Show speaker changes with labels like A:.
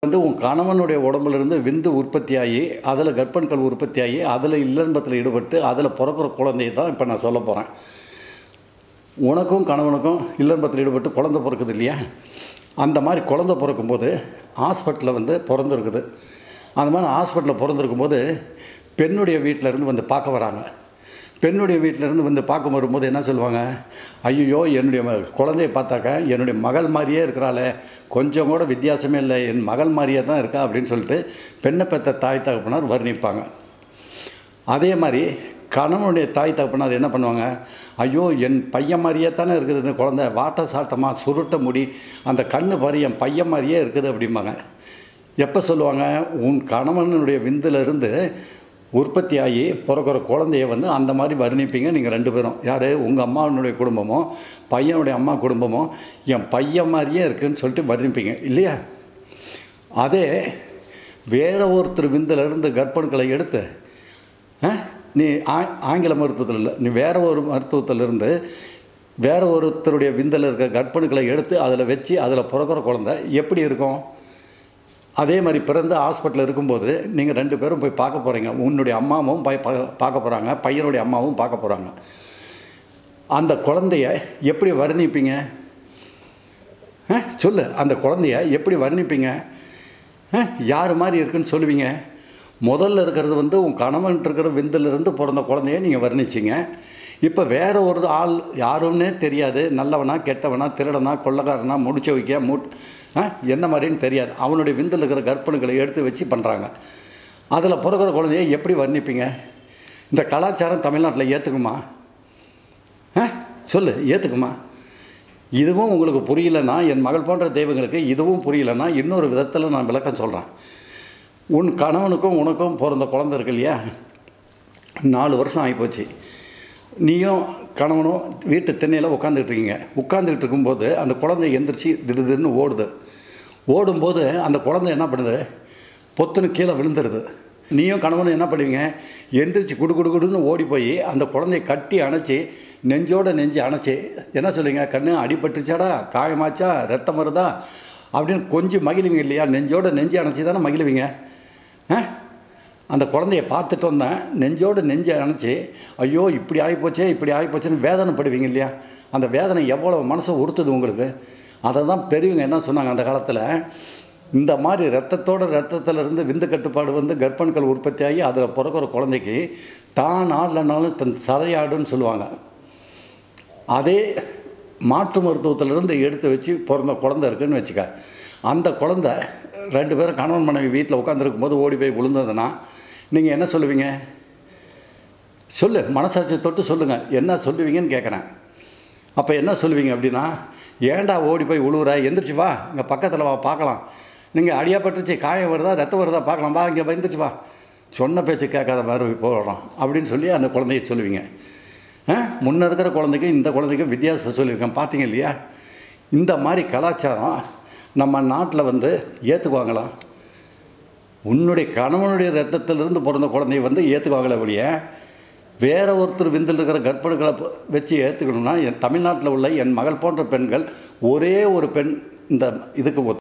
A: வந்து உன் கணவனுடைய உடம்புல இருந்து விந்து உற்பத்தியாகி அதில் கர்ப்பண்கள் உற்பத்தியாகி அதில் இல்லன்பத்தில் ஈடுபட்டு அதில் பிறக்கிற குழந்தையை தான் இப்போ நான் சொல்ல போகிறேன் உனக்கும் கணவனுக்கும் இல்லன்பத்தில் ஈடுபட்டு குழந்தை பிறக்குது இல்லையா அந்த மாதிரி குழந்தை பிறக்கும்போது ஹாஸ்பிட்டலில் வந்து பிறந்திருக்குது அந்த மாதிரி ஹாஸ்பிட்டலில் பிறந்திருக்கும்போது பெண்ணுடைய வீட்டில் இருந்து வந்து பார்க்க வராங்க பெண்ணுடைய வீட்டில் இருந்து வந்து பார்க்க வரும்போது என்ன சொல்லுவாங்க ஐயோ என்னுடைய ம- குழந்தைய பார்த்தாக்க என்னுடைய மகள் மாதிரியே இருக்கிறாளே கொஞ்சம் கூட வித்தியாசமே இல்லை என் மகள் மாதிரியே தான் இருக்கா அப்படின்னு சொல்லிட்டு பெண்ணை பெற்ற தாய் தகப்பனார் வர்ணிப்பாங்க அதே மாதிரி கணவனுடைய தாய் தகப்பனார் என்ன பண்ணுவாங்க ஐயோ என் பையன் மாதிரியே தானே இருக்குது இந்த குழந்தை வாட்ட சாட்டமாக சுருட்ட முடி அந்த கண்ணு பாரு என் பையன் மாதிரியே இருக்குது அப்படிம்பாங்க எப்போ சொல்லுவாங்க உன் கணவனுடைய விந்திலிருந்து உற்பத்தி ஆகி பிறக்கிற குழந்தைய வந்து அந்த மாதிரி வர்ணிப்பீங்க நீங்கள் ரெண்டு பேரும் யார் உங்கள் அம்மாவனுடைய குடும்பமோ பையனுடைய அம்மா குடும்பமோ என் பையன் மாதிரியே இருக்குன்னு சொல்லிட்டு வர்ணிப்பீங்க இல்லையா அதே வேற ஒருத்தர் விந்திலிருந்து கர்ப்பணுக்களை எடுத்து ஆ, நீ ஆ ஆங்கில மருத்துவத்தில் இல்லை நீ வேற ஒரு மருத்துவத்திலிருந்து வேற ஒருத்தருடைய விந்தில் இருக்க கர்ப்பணுக்களை எடுத்து அதில் வச்சு அதில் பிறக்கிற குழந்தை எப்படி இருக்கும் அதே மாதிரி பிறந்து ஹாஸ்பிட்டலில் இருக்கும்போது நீங்கள் ரெண்டு பேரும் போய் பார்க்க போகிறீங்க உன்னுடைய அம்மாவும் போய் பா- பார்க்க போகிறாங்க பையனுடைய அம்மாவும் பார்க்க போகிறாங்க அந்த குழந்தைய எப்படி வர்ணிப்பீங்க ஆ, சொல்லு அந்த குழந்தைய எப்படி வர்ணிப்பீங்க ஆ, யார் மாதிரி இருக்குன்னு சொல்லுவீங்க முதல்ல இருக்கிறது வந்து உன் கணவன் இருக்கிற விந்திலிருந்து பிறந்த குழந்தைய நீங்கள் வர்ணிச்சிங்க இப்போ வேற ஒரு ஆள் யாருன்னே தெரியாது நல்லவனா கெட்டவனா திருடனா கொள்ளக்காரனா முடிச்சு வைக்க மூட் ஆ, என்ன மாதிரின்னு தெரியாது அவனுடைய விந்தில் இருக்கிற கற்பணுக்களை எடுத்து வச்சு பண்ணுறாங்க அதில் பிறக்கிற குழந்தைய எப்படி வர்ணிப்பீங்க இந்த கலாச்சாரம் தமிழ்நாட்டில் ஏற்றுக்குமா ஆ சொல்லு ஏற்றுக்குமா இதுவும் உங்களுக்கு புரியலன்னா என் மகள் போன்ற தெய்வங்களுக்கு இதுவும் புரியலன்னா இன்னொரு விதத்தில் நான் விளக்கம் சொல்கிறேன் உன் கணவனுக்கும் உனக்கும் பிறந்த குழந்தை இருக்கு இல்லையா நாலு வருஷம் ஆகிப்போச்சு நீயும் கணவனும் வீட்டு திண்ணையில் உட்காந்துக்கிட்டு இருக்கீங்க உட்காந்துக்கிட்டு இருக்கும்போது அந்த குழந்தை எந்திரிச்சு திடுதிடுன்னு ஓடுது ஓடும்போது அந்த குழந்தை என்ன பண்ணுது பொத்துன்னு கீழே விழுந்துருது நீயும் கணவனும் என்ன பண்ணுவீங்க எந்திரிச்சு குடு குடு குடுன்னு ஓடி போய் அந்த குழந்தைய கட்டி அணைச்சி நெஞ்சோட நெஞ்சு அணைச்சி என்ன சொல்லுவீங்க கண்ணு அடிபட்டுச்சாடா காயமாச்சா ரத்தம் வருதா அப்படின்னு கொஞ்சம் மகிழுவீங்க இல்லையா நெஞ்சோட நெஞ்சு அணைச்சி தானே மகிழுவீங்க ஆ அந்த குழந்தைய பார்த்துட்டோன்னா நெஞ்சோட நெஞ்சை அணைச்சி ஐயோ இப்படி ஆகிப்போச்சே இப்படி ஆகிப்போச்சேன்னு வேதனைப்படுவீங்க இல்லையா அந்த வேதனை எவ்வளோ மனசை உறுத்துது உங்களுக்கு அதை தான் பெரியவங்க என்ன சொன்னாங்க அந்த காலத்தில் இந்த மாதிரி ரத்தத்தோட ரத்தத்துல இருந்து விந்து கட்டுப்பாடு வந்து கர்ப்பண்கள் உற்பத்தி ஆகி அதில் பிறக்கிற குழந்தைக்கு தான் ஆடலனாலும் தன் சதையாடுன்னு சொல்லுவாங்க அதே மாற்று மருத்துவத்திலிருந்து எடுத்து வச்சு பிறந்த குழந்தை இருக்குன்னு வச்சுக்க அந்த குழந்தை ரெண்டு பேரும் கணவன் மனைவி வீட்டில் உட்காந்துருக்கும் போது ஓடி போய் விழுந்ததுன்னா நீங்கள் என்ன சொல்லுவீங்க சொல்லு மனசாட்சியை தொட்டு சொல்லுங்கள் என்ன சொல்லுவீங்கன்னு கேட்குறேன் அப்போ என்ன சொல்லுவீங்க அப்படின்னா ஏன்டா ஓடி போய் உழுவுற எந்திரிச்சு வா இங்கே பக்கத்தில் வா பார்க்கலாம் நீங்கள் அடியாப்பட்டுச்சு காயம் வருதா ரத்தம் வருதா பார்க்கலாம் வா இங்கே எந்திரிச்சு வா சொன்ன பேச்சு கேட்காத மாதிரி போகிறோம் அப்படின்னு சொல்லி அந்த குழந்தைய சொல்லுவீங்க ஆ முன்ன இருக்கிற குழந்தைக்கும் இந்த குழந்தைக்கும் வித்தியாசத்தை சொல்லியிருக்கேன் பார்த்தீங்க இல்லையா இந்த மாதிரி கலாச்சாரம் நம்ம நாட்டில் வந்து ஏற்றுக்குவாங்களா உன்னுடைய கணவனுடைய ரத்தத்திலிருந்து பிறந்த குழந்தைய வந்து ஏற்றுக்குவாங்களே ஒழிய வேற ஒருத்தர் விந்தில் இருக்கிற கர்ப்பிணிகளை ப- வச்சு ஏற்றுக்கணும்னா என் தமிழ்நாட்டில் உள்ள என் மகள் போன்ற பெண்கள் ஒரே ஒரு பெண் இந்த இதுக்கு ஒத்து